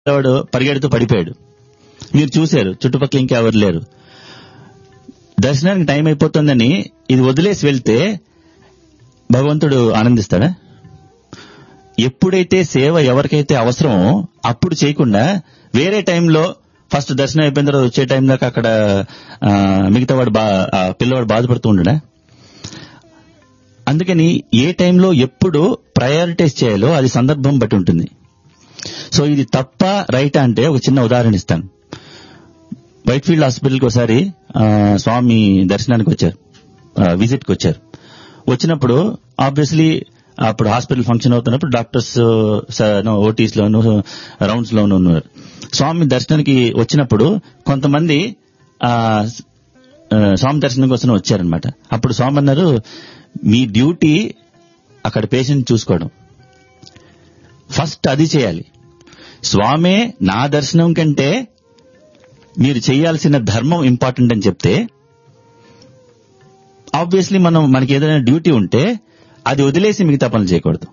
వాడు పరిగెడుతూ పడిపోయాడు మీరు చూశారు చుట్టుపక్కల ఇంకెవరు లేరు దర్శనానికి టైం అయిపోతుందని ఇది వదిలేసి వెళ్తే భగవంతుడు ఆనందిస్తాడా ఎప్పుడైతే సేవ ఎవరికైతే అవసరమో అప్పుడు చేయకుండా వేరే టైంలో ఫస్ట్ దర్శనం అయిపోయిన తర్వాత వచ్చే టైం దాకా అక్కడ ఆ, మిగతా వాడు బా ఆ పిల్లవాడు బాధపడుతూ ఉండడా అందుకని ఏ టైంలో ఎప్పుడు ప్రయారిటైజ్ చేయాలో అది సందర్భం బట్టి ఉంటుంది సో ఇది తప్ప రైట్ అంటే ఒక చిన్న ఉదాహరణ ఇస్తాను వైట్ ఫీల్డ్ హాస్పిటల్కి ఒకసారి ఆ, స్వామి దర్శనానికి వచ్చారు విజిట్ కి వచ్చారు వచ్చినప్పుడు ఆబ్వియస్లీ అప్పుడు హాస్పిటల్ ఫంక్షన్ అవుతున్నప్పుడు డాక్టర్స్ ఓటీస్ లోను రౌండ్స్ లోను ఉన్నారు స్వామి దర్శనానికి వచ్చినప్పుడు కొంతమంది ఆ, ఆ, స్వామి దర్శనం కోసం వచ్చారనమాట అప్పుడు స్వామి అన్నారు మీ డ్యూటీ అక్కడ పేషెంట్ చూసుకోవడం ఫస్ట్ అది చేయాలి స్వామే నా దర్శనం కంటే మీరు చేయాల్సిన ధర్మం ఇంపార్టెంట్ అని చెప్తే ఆబ్వియస్లీ మనం మనకి ఏదైనా డ్యూటీ ఉంటే అది వదిలేసి మిగతా పనులు చేయకూడదు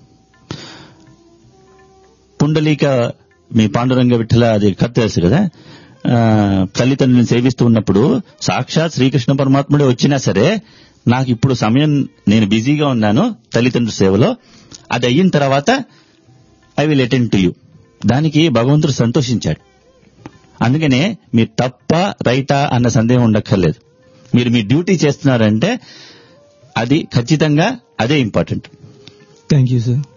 పుండలీక మీ పాండురంగ విఠల అది కథ తెలుసు కదా ఆ, తల్లిదండ్రులను సేవిస్తూ ఉన్నప్పుడు సాక్షాత్ శ్రీకృష్ణ పరమాత్ముడే వచ్చినా సరే నాకు ఇప్పుడు సమయం నేను బిజీగా ఉన్నాను తల్లిదండ్రుల సేవలో అది అయిన తర్వాత I will attend to you దానికి భగవంతుడు సంతోషించాడు అందుకనే మీరు తప్ప రైటా అన్న సందేహం ఉండక్కర్లేదు మీరు మీ డ్యూటీ చేస్తున్నారంటే అది ఖచ్చితంగా అదే important thank you sir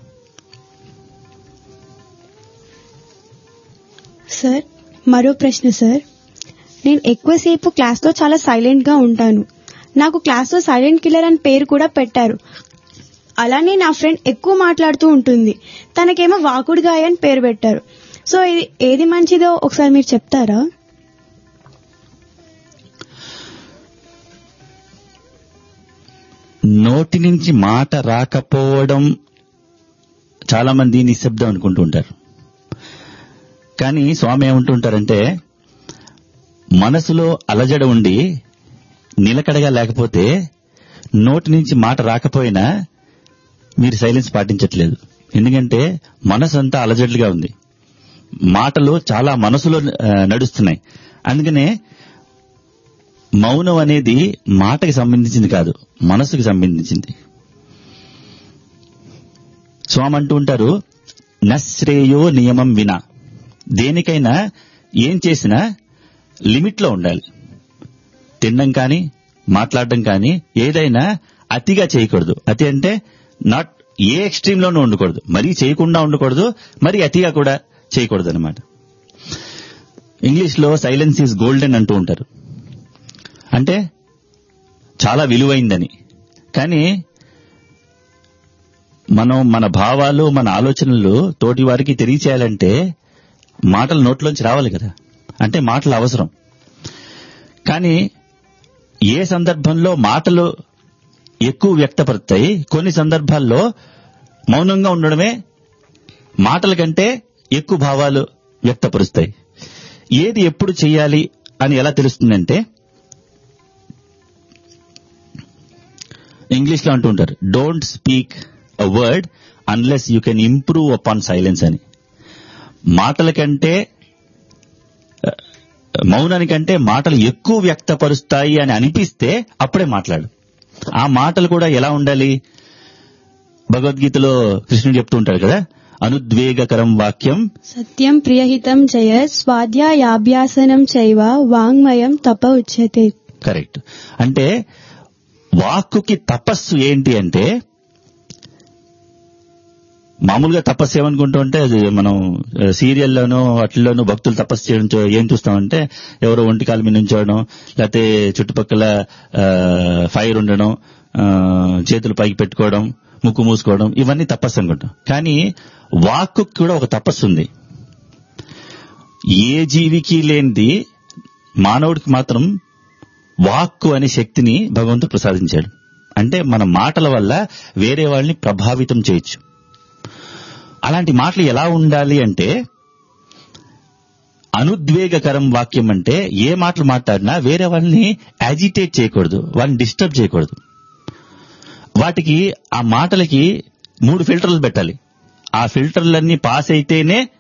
sir మరో ప్రశ్న సార్ నేను ఎక్కువసేపు క్లాస్లో చాలా సైలెంట్ గా ఉంటాను నాకు క్లాస్లో సైలెంట్ కిల్లర్ అని పేరు కూడా పెట్టారు అలానే నా ఫ్రెండ్ ఎక్కువ మాట్లాడుతూ ఉంటుంది తనకేమో వాకుడుగాయ అని పేరు పెట్టారు సో ఇది ఏది మంచిదో ఒకసారి మీరు చెప్తారా నోటి నుంచి మాట రాకపోవడం చాలా మంది నిశ్శబ్దం అనుకుంటూ ఉంటారు కానీ స్వామి ఏమంటుంటారంటే మనసులో అలజడ ఉండి నిలకడగా లేకపోతే నోటి నుంచి మాట రాకపోయినా మీరు సైలెన్స్ పాటించట్లేదు ఎందుకంటే మనసు అంతా అలజడులుగా ఉంది మాటలు చాలా మనసులో ఆ, నడుస్తున్నాయి అందుకనే మౌనం అనేది మాటకి సంబంధించింది కాదు మనసుకి సంబంధించింది స్వామి అంటూ ఉంటారు నశ్రేయో నియమం వినా దేనికైనా ఏం చేసినా లిమిట్ లో ఉండాలి తినడం కానీ మాట్లాడడం కానీ ఏదైనా అతిగా చేయకూడదు అతి అంటే నాట్ ఏ ఎక్స్ట్రీమ్ లోనూ ఉండకూడదు మరీ చేయకుండా ఉండకూడదు మరీ అతిగా కూడా చేయకూడదు అనమాట ఇంగ్లీష్ లో సైలెన్స్ ఈజ్ గోల్డెన్ అంటూ ఉంటారు అంటే చాలా విలువైందని కానీ మనం మన భావాలు మన ఆలోచనలు తోటి వారికి తెలియచేయాలంటే మాటలు నోట్లోంచి రావాలి కదా అంటే మాటలు అవసరం కానీ ఏ సందర్భంలో మాటలు ఎక్కువ వ్యక్తపడతాయి కొన్ని సందర్భాల్లో మౌనంగా ఉండడమే మాటల కంటే ఎక్కువ భావాలు వ్యక్తపరుస్తాయి ఏది ఎప్పుడు చేయాలి అని ఎలా తెలుస్తుందంటే ఇంగ్లీష్ లో అంటూ ఉంటారు don't speak a word unless you can improve upon silence అని మాటల కంటే ఆ, మౌనానికంటే మాటలు ఎక్కువ వ్యక్తపరుస్తాయి అని అనిపిస్తే అప్పుడే మాట్లాడు ఆ మాటలు కూడా ఎలా ఉండాలి భగవద్గీతలో కృష్ణుడు చెప్తూ ఉంటాడు కదా అనుద్వేగకరం వాక్యం సత్యం ప్రియహితం జయ స్వాధ్యాయాభ్యాసనం చైవ వాంగ్మయం తప ఉచ్యతే కరెక్ట్ అంటే వాక్కుకి తపస్సు ఏంటి అంటే మామూలుగా తపస్సు ఏమనుకుంటూ ఉంటే అది మనం ఆ, సీరియల్లోనూ వాటిల్లోనూ భక్తులు తపస్సు చేయడం చూ- ఏం చూస్తామంటే ఎవరో ఒంటి కాలు మీద నుంచోవడం లేకపోతే చుట్టుపక్కల ఆ, ఫైర్ ఉండడం ఆ, చేతులు పైకి పెట్టుకోవడం ముక్కు మూసుకోవడం ఇవన్నీ తపస్సు అనుకుంటాం కానీ వాక్కు కూడా ఒక తపస్సు ఉంది ఏ జీవికి లేనిది మానవుడికి మాత్రం వాక్కు అనే శక్తిని భగవంతుడు ప్రసాదించాడు అంటే మన మాటల వల్ల వేరే వాళ్ళని ప్రభావితం చేయొచ్చు అలాంటి మాటలు ఎలా ఉండాలి అంటే అనుద్వేగకరం వాక్యం అంటే ఏ మాటలు మాట్లాడినా వేరే వాళ్ళని యాజిటేట్ చేయకూడదు వాళ్ళని డిస్టర్బ్ చేయకూడదు వాటికి ఆ మాటలకి మూడు ఫిల్టర్లు పెట్టాలి ఆ ఫిల్టర్లన్నీ పాస్ అయితేనే